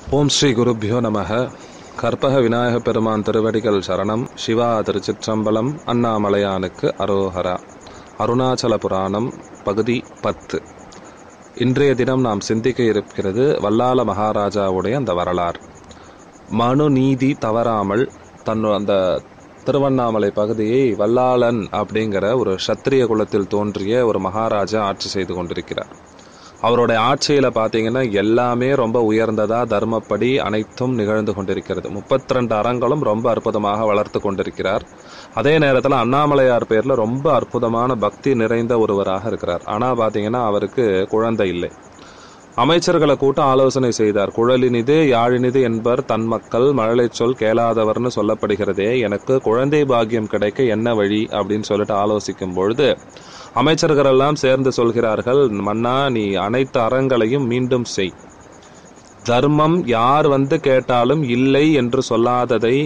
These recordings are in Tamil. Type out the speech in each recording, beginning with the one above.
ஓம் ஸ்ரீ குருப்பியோ நமக கற்பக விநாயக பெருமான் திருவடிகள் சரணம் சிவா திருச்சிற்றம்பலம் அண்ணாமலையானுக்கு அரோஹரா அருணாச்சல புராணம் பகுதி பத்து இன்றைய தினம் நாம் சிந்திக்க இருக்கிறது வல்லால மகாராஜாவுடைய அந்த வரலாறு மனு நீதி தவறாமல் தன் அந்த திருவண்ணாமலை பகுதியை வல்லாளன் அப்படிங்கிற ஒரு சத்திரிய குலத்தில் தோன்றிய ஒரு மகாராஜா ஆட்சி செய்து கொண்டிருக்கிறார் அவருடைய ஆட்சியில பாத்தீங்கன்னா எல்லாமே ரொம்ப உயர்ந்ததா தர்மப்படி அனைத்தும் நிகழ்ந்து கொண்டிருக்கிறது முப்பத்தி ரெண்டு அறங்களும் ரொம்ப அற்புதமாக வளர்த்து கொண்டிருக்கிறார் அதே நேரத்துல அண்ணாமலையார் பேர்ல ரொம்ப அற்புதமான பக்தி நிறைந்த ஒருவராக இருக்கிறார் ஆனா பாத்தீங்கன்னா அவருக்கு குழந்தை இல்லை அமைச்சர்களை கூட்ட ஆலோசனை செய்தார் குழலினிது யாழினிது என்பர் தன் மக்கள் மழலை சொல் கேளாதவர்னு சொல்லப்படுகிறதே எனக்கு குழந்தை பாக்கியம் கிடைக்க என்ன வழி அப்படின்னு சொல்லிட்டு ஆலோசிக்கும் பொழுது அமைச்சர்கள் எல்லாம் சேர்ந்து சொல்கிறார்கள் மன்னா நீ அனைத்து அறங்களையும் மீண்டும் செய் தர்மம் யார் வந்து கேட்டாலும் இல்லை என்று சொல்லாததை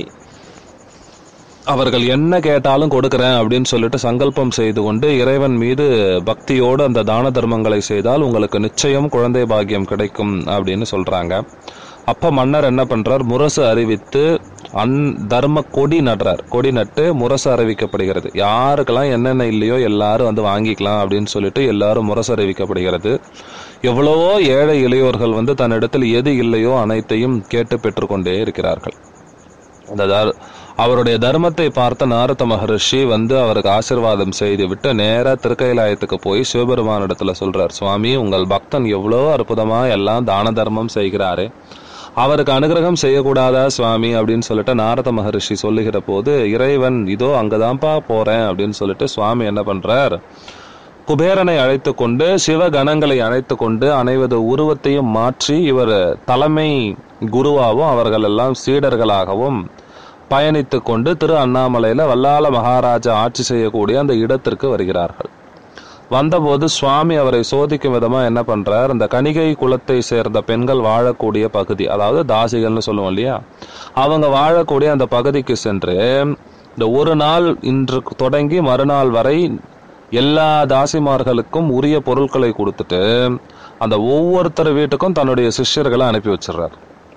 அவர்கள் என்ன கேட்டாலும் கொடுக்கிறேன் அப்படின்னு சொல்லிட்டு சங்கல்பம் செய்து கொண்டு இறைவன் மீது பக்தியோடு அந்த தான தர்மங்களை செய்தால் உங்களுக்கு நிச்சயம் குழந்தை பாக்கியம் கிடைக்கும் அப்படின்னு சொல்றாங்க அப்ப மன்னர் என்ன பண்றார் முரசு அறிவித்து அன் தர்ம கொடி நடுறார் கொடி நட்டு முரசு அறிவிக்கப்படுகிறது யாருக்கெல்லாம் என்னென்ன இல்லையோ எல்லாரும் வந்து வாங்கிக்கலாம் அப்படின்னு சொல்லிட்டு எல்லாரும் முரசு அறிவிக்கப்படுகிறது எவ்வளவோ ஏழை இளையோர்கள் வந்து தன்னிடத்தில் எது இல்லையோ அனைத்தையும் கேட்டு பெற்றுக்கொண்டே இருக்கிறார்கள் அந்த தர்- அவருடைய தர்மத்தை பார்த்த நாரத மகரிஷி வந்து அவருக்கு ஆசிர்வாதம் செய்து விட்டு நேரா திருக்கைலாயத்துக்கு போய் சிவபெருமானிடத்துல சொல்றார் சுவாமி உங்கள் பக்தன் எவ்வளோ அற்புதமா எல்லாம் தான தர்மம் செய்கிறாரே அவருக்கு அனுகிரகம் செய்யக்கூடாதா சுவாமி அப்படின்னு சொல்லிட்டு நாரத மகரிஷி சொல்லுகிற போது இறைவன் இதோ அங்கதான்ப்பா போறேன் அப்படின்னு சொல்லிட்டு சுவாமி என்ன பண்றார் குபேரனை அழைத்து கொண்டு சிவகணங்களை அழைத்து கொண்டு அனைவது உருவத்தையும் மாற்றி இவர் தலைமை குருவாகவும் அவர்கள் எல்லாம் சீடர்களாகவும் பயணித்து கொண்டு திரு அண்ணாமலையில வல்லால மகாராஜா ஆட்சி செய்யக்கூடிய அந்த இடத்திற்கு வருகிறார்கள் வந்தபோது சுவாமி அவரை சோதிக்கும் விதமா என்ன பண்றார் இந்த கணிகை குலத்தை சேர்ந்த பெண்கள் வாழக்கூடிய பகுதி அதாவது தாசிகள்னு சொல்லுவோம் இல்லையா அவங்க வாழக்கூடிய அந்த பகுதிக்கு சென்று இந்த ஒரு நாள் இன்று தொடங்கி மறுநாள் வரை எல்லா தாசிமார்களுக்கும் உரிய பொருட்களை கொடுத்துட்டு அந்த ஒவ்வொருத்தர் வீட்டுக்கும் தன்னுடைய சிஷ்யர்களை அனுப்பி வச்சிடுறார்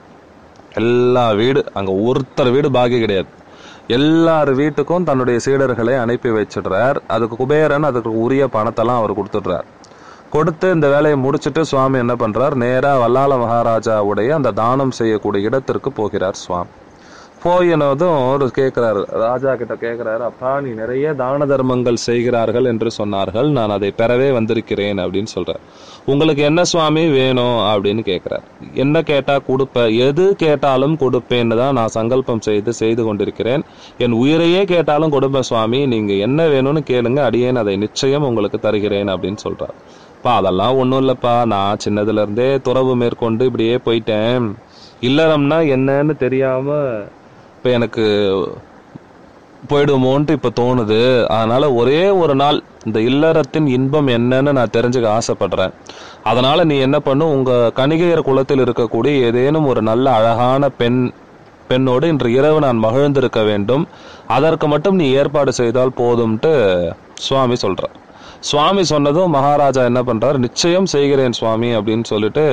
எல்லா வீடு அங்க ஒருத்தர் வீடு பாக்கி கிடையாது எல்லார் வீட்டுக்கும் தன்னுடைய சீடர்களை அனுப்பி வச்சிடுறார் அதுக்கு குபேரன் அதுக்கு உரிய பணத்தெல்லாம் அவர் கொடுத்துடுறார் கொடுத்து இந்த வேலையை முடிச்சிட்டு சுவாமி என்ன பண்றார் நேரா வல்லால மகாராஜாவுடைய அந்த தானம் செய்யக்கூடிய இடத்திற்கு போகிறார் சுவாமி போயினதும் ஒரு கேட்கிறாரு ராஜா கிட்ட கேட்கிறாரு அப்பா நீ நிறைய தான தர்மங்கள் செய்கிறார்கள் என்று சொன்னார்கள் நான் அதை பெறவே வந்திருக்கிறேன் அப்படின்னு சொல்றார் உங்களுக்கு என்ன சுவாமி வேணும் அப்படின்னு கேட்கிறார் என்ன கேட்டா கொடுப்ப எது கேட்டாலும் கொடுப்பேன்னு தான் நான் சங்கல்பம் செய்து செய்து கொண்டிருக்கிறேன் என் உயிரையே கேட்டாலும் கொடுப்பேன் சுவாமி நீங்க என்ன வேணும்னு கேளுங்க அடியேன் அதை நிச்சயம் உங்களுக்கு தருகிறேன் அப்படின்னு சொல்றார் பா அதெல்லாம் ஒன்றும் இல்லைப்பா நான் சின்னதுல இருந்தே துறவு மேற்கொண்டு இப்படியே போயிட்டேன் இல்லறம்னா என்னன்னு தெரியாம இப்போ எனக்கு போயிடுமோன்ட்டு இப்போ தோணுது அதனால ஒரே ஒரு நாள் இந்த இல்லறத்தின் இன்பம் என்னன்னு நான் தெரிஞ்சுக்க ஆசைப்படுறேன் அதனால நீ என்ன பண்ணு உங்க கணிகையர் குலத்தில் இருக்கக்கூடிய ஏதேனும் ஒரு நல்ல அழகான பெண் பெண்ணோடு இன்று இரவு நான் மகிழ்ந்திருக்க வேண்டும் அதற்கு மட்டும் நீ ஏற்பாடு செய்தால் போதும்ட்டு சுவாமி சொல்றார் சுவாமி சொன்னதும் மகாராஜா என்ன பண்றார் நிச்சயம் செய்கிறேன் சுவாமி அப்படின்னு சொல்லிட்டு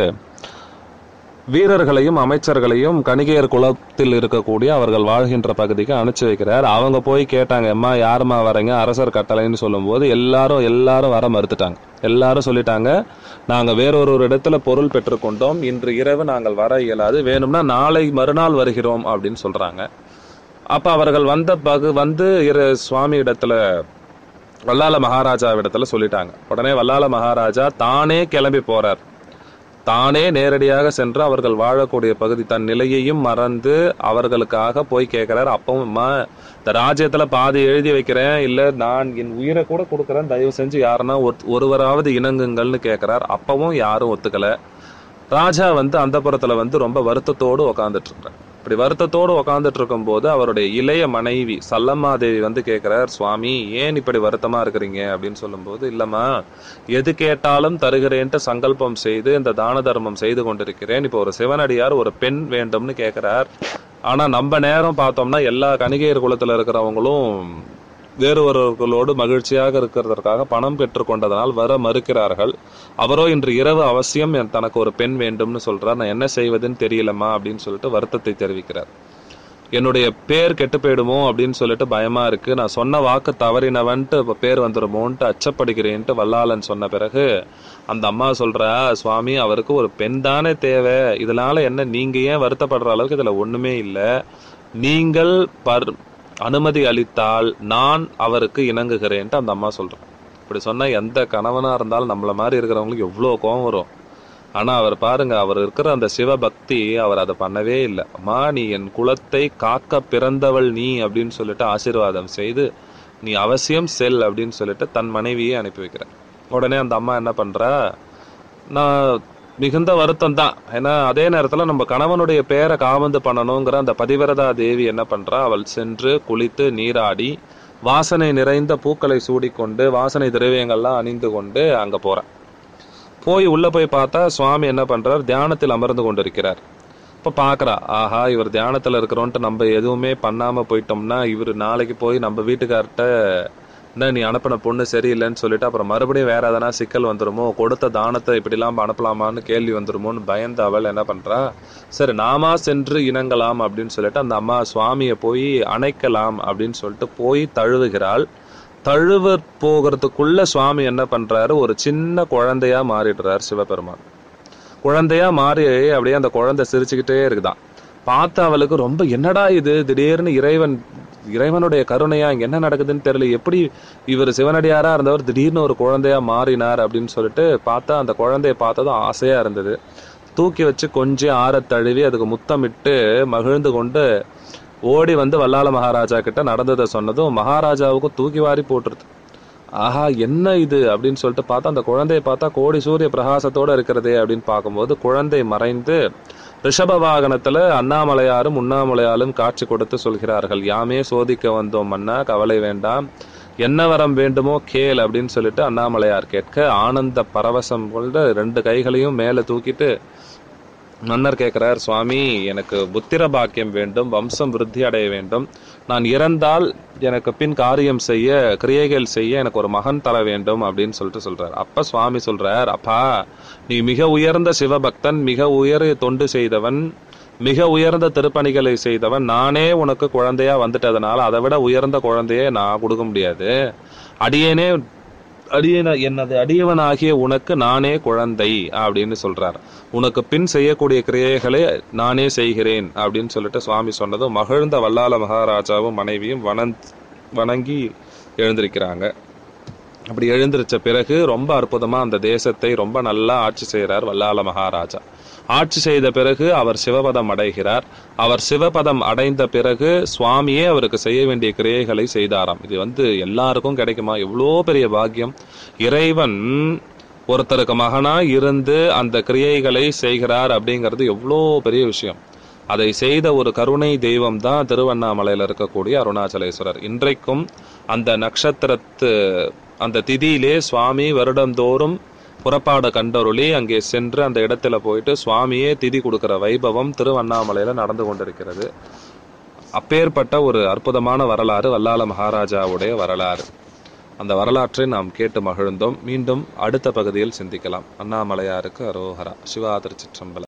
வீரர்களையும் அமைச்சர்களையும் கணிகையர் குலத்தில் இருக்கக்கூடிய அவர்கள் வாழ்கின்ற பகுதிக்கு அனுப்பிச்சு வைக்கிறார் அவங்க போய் கேட்டாங்க அம்மா யாரும்மா வரீங்க அரசர் கட்டளைன்னு சொல்லும்போது எல்லாரும் எல்லாரும் வர மறுத்துட்டாங்க எல்லாரும் சொல்லிட்டாங்க நாங்க வேறொரு ஒரு இடத்துல பொருள் பெற்றுக்கொண்டோம் இன்று இரவு நாங்கள் வர இயலாது வேணும்னா நாளை மறுநாள் வருகிறோம் அப்படின்னு சொல்றாங்க அப்ப அவர்கள் வந்த பகு வந்து இரு சுவாமி இடத்துல வல்லால மகாராஜா இடத்துல சொல்லிட்டாங்க உடனே வல்லால மகாராஜா தானே கிளம்பி போறார் தானே நேரடியாக சென்று அவர்கள் வாழக்கூடிய பகுதி தன் நிலையையும் மறந்து அவர்களுக்காக போய் கேட்கிறார் அப்பவும் அம்மா இந்த ராஜ்யத்துல பாதி எழுதி வைக்கிறேன் இல்ல நான் என் உயிரை கூட கொடுக்கறேன் தயவு செஞ்சு யாருன்னா ஒருத்- ஒருவராவது இணங்குங்கள்னு கேட்கிறார் அப்பவும் யாரும் ஒத்துக்கல ராஜா வந்து அந்த வந்து ரொம்ப வருத்தத்தோடு உக்காந்துட்டு இருக்கிறார் இப்படி வருத்தத்தோடு உக்காந்துட்டு இருக்கும்போது அவருடைய இளைய மனைவி சல்லம்மாதேவி வந்து கேட்கிறார் சுவாமி ஏன் இப்படி வருத்தமா இருக்கிறீங்க அப்படின்னு சொல்லும்போது இல்லம்மா எது கேட்டாலும் தருகிறேன்ட்டு சங்கல்பம் செய்து இந்த தான தர்மம் செய்து கொண்டிருக்கிறேன் இப்போ ஒரு சிவனடியார் ஒரு பெண் வேண்டும்னு கேட்கிறார் ஆனா நம்ம நேரம் பார்த்தோம்னா எல்லா கணிகையர் குலத்துல இருக்கிறவங்களும் வேறொருவர்களோடு மகிழ்ச்சியாக இருக்கிறதற்காக பணம் பெற்றுக்கொண்டதனால் வர மறுக்கிறார்கள் அவரோ இன்று இரவு அவசியம் என் தனக்கு ஒரு பெண் வேண்டும்னு சொல்றார் நான் என்ன செய்வதுன்னு தெரியலம்மா அப்படின்னு சொல்லிட்டு வருத்தத்தை தெரிவிக்கிறார் என்னுடைய பேர் கெட்டு போயிடுமோ அப்படின்னு சொல்லிட்டு பயமா இருக்கு நான் சொன்ன வாக்கு தவறினவன்ட்டு இப்ப பேர் வந்துருமோன்ட்டு அச்சப்படுகிறேன்ட்டு வல்லாளன் சொன்ன பிறகு அந்த அம்மா சொல்றா சுவாமி அவருக்கு ஒரு பெண் தானே தேவை இதனால என்ன நீங்க ஏன் வருத்தப்படுற அளவுக்கு இதுல ஒண்ணுமே இல்லை நீங்கள் பர் அனுமதி அளித்தால் நான் அவருக்கு இணங்குகிறேன்ட்டு அந்த அம்மா சொல்றேன் இப்படி சொன்னா எந்த கணவனா இருந்தாலும் நம்மள மாதிரி இருக்கிறவங்களுக்கு எவ்வளவு கோபம் வரும் ஆனா அவர் பாருங்க அவர் இருக்கிற அந்த சிவபக்தி அவர் அதை பண்ணவே இல்லை அம்மா நீ என் குலத்தை காக்க பிறந்தவள் நீ அப்படின்னு சொல்லிட்டு ஆசீர்வாதம் செய்து நீ அவசியம் செல் அப்படின்னு சொல்லிட்டு தன் மனைவியை அனுப்பி வைக்கிறார் உடனே அந்த அம்மா என்ன பண்றா நான் மிகுந்த வருத்தம் தான் ஏன்னா அதே நேரத்துல நம்ம கணவனுடைய பேரை காவந்து பண்ணணுங்கிற அந்த பதிவிரதா தேவி என்ன பண்றா அவள் சென்று குளித்து நீராடி வாசனை நிறைந்த பூக்களை சூடிக்கொண்டு வாசனை திரவியங்கள்லாம் அணிந்து கொண்டு அங்க போறா போய் உள்ள போய் பார்த்தா சுவாமி என்ன பண்றார் தியானத்தில் அமர்ந்து கொண்டிருக்கிறார் இப்ப பாக்குறா ஆஹா இவர் தியானத்துல இருக்கிறோன்ட்டு நம்ம எதுவுமே பண்ணாம போயிட்டோம்னா இவர் நாளைக்கு போய் நம்ம வீட்டுக்கார்ட்ட என்ன நீ அனுப்பின பொண்ணு சரியில்லைன்னு சொல்லிட்டு அப்புறம் மறுபடியும் வேற எதனா சிக்கல் வந்துருமோ கொடுத்த தானத்தை இப்படிலாம் அனுப்பலாமான்னு கேள்வி வந்துருமோன்னு பயந்து அவள் என்ன பண்றா சரி நாமா சென்று இணங்கலாம் அப்படின்னு சொல்லிட்டு அந்த அம்மா சுவாமியை போய் அணைக்கலாம் அப்படின்னு சொல்லிட்டு போய் தழுவுகிறாள் தழுவ போகிறதுக்குள்ள சுவாமி என்ன பண்றாரு ஒரு சின்ன குழந்தையா மாறிடுறார் சிவபெருமான் குழந்தையா மாறி அப்படியே அந்த குழந்தை சிரிச்சுக்கிட்டே இருக்குதான் பார்த்து அவளுக்கு ரொம்ப என்னடா இது திடீர்னு இறைவன் இறைவனுடைய கருணையா இங்க என்ன நடக்குதுன்னு தெரியல எப்படி இவர் சிவனடியாரா இருந்தவர் திடீர்னு ஒரு குழந்தையா மாறினார் அப்படின்னு சொல்லிட்டு பார்த்தா அந்த குழந்தைய பார்த்ததும் ஆசையா இருந்தது தூக்கி வச்சு கொஞ்சம் ஆறத் தழுவி அதுக்கு முத்தமிட்டு மகிழ்ந்து கொண்டு ஓடி வந்து வல்லாள மகாராஜா கிட்ட நடந்ததை சொன்னதும் மகாராஜாவுக்கும் தூக்கி வாரி போட்டுருது ஆஹா என்ன இது அப்படின்னு சொல்லிட்டு பார்த்தா அந்த குழந்தையை பார்த்தா கோடி சூரிய பிரகாசத்தோட இருக்கிறதே அப்படின்னு பார்க்கும்போது குழந்தை மறைந்து ரிஷப வாகனத்துல அண்ணாமலையாரும் உண்ணாமலையாலும் காட்சி கொடுத்து சொல்கிறார்கள் யாமே சோதிக்க வந்தோம் மன்னா கவலை வேண்டாம் என்ன வரம் வேண்டுமோ கேள் அப்படின்னு சொல்லிட்டு அண்ணாமலையார் கேட்க ஆனந்த பரவசம் கொண்ட ரெண்டு கைகளையும் மேல தூக்கிட்டு மன்னர் கேட்கிறார் சுவாமி எனக்கு புத்திர பாக்கியம் வேண்டும் வம்சம் விருத்தி அடைய வேண்டும் நான் இறந்தால் எனக்கு பின் காரியம் செய்ய கிரியைகள் செய்ய எனக்கு ஒரு மகன் தர வேண்டும் அப்படின்னு சொல்லிட்டு சொல்றார் அப்ப சுவாமி சொல்றார் அப்பா நீ மிக உயர்ந்த சிவபக்தன் மிக உயர் தொண்டு செய்தவன் மிக உயர்ந்த திருப்பணிகளை செய்தவன் நானே உனக்கு குழந்தையா வந்துட்டதுனால அதை விட உயர்ந்த குழந்தையை நான் கொடுக்க முடியாது அடியேனே அடியன என்னது அடியவனாகிய உனக்கு நானே குழந்தை அப்படின்னு சொல்றார் உனக்கு பின் செய்யக்கூடிய கிரியைகளை நானே செய்கிறேன் அப்படின்னு சொல்லிட்டு சுவாமி சொன்னதும் மகிழ்ந்த வல்லால மகாராஜாவும் மனைவியும் வனந் வணங்கி எழுந்திருக்கிறாங்க அப்படி எழுந்திருச்ச பிறகு ரொம்ப அற்புதமா அந்த தேசத்தை ரொம்ப நல்லா ஆட்சி செய்கிறார் வல்லால மகாராஜா ஆட்சி செய்த பிறகு அவர் சிவபதம் அடைகிறார் அவர் சிவபதம் அடைந்த பிறகு சுவாமியே அவருக்கு செய்ய வேண்டிய கிரியைகளை செய்தாராம் இது வந்து எல்லாருக்கும் கிடைக்குமா எவ்வளோ பெரிய பாக்கியம் இறைவன் ஒருத்தருக்கு மகனா இருந்து அந்த கிரியைகளை செய்கிறார் அப்படிங்கிறது எவ்வளோ பெரிய விஷயம் அதை செய்த ஒரு கருணை தெய்வம் தான் திருவண்ணாமலையில் இருக்கக்கூடிய அருணாச்சலேஸ்வரர் இன்றைக்கும் அந்த நட்சத்திரத்து அந்த திதியிலே சுவாமி வருடந்தோறும் புறப்பாடு கண்டருளி அங்கே சென்று அந்த இடத்துல போயிட்டு சுவாமியே திதி கொடுக்கிற வைபவம் திருவண்ணாமலையில நடந்து கொண்டிருக்கிறது அப்பேற்பட்ட ஒரு அற்புதமான வரலாறு வல்லால மகாராஜாவுடைய வரலாறு அந்த வரலாற்றை நாம் கேட்டு மகிழ்ந்தோம் மீண்டும் அடுத்த பகுதியில் சிந்திக்கலாம் அண்ணாமலையாருக்கு அரோஹரா சிவா திருச்சிற்றம்பலம்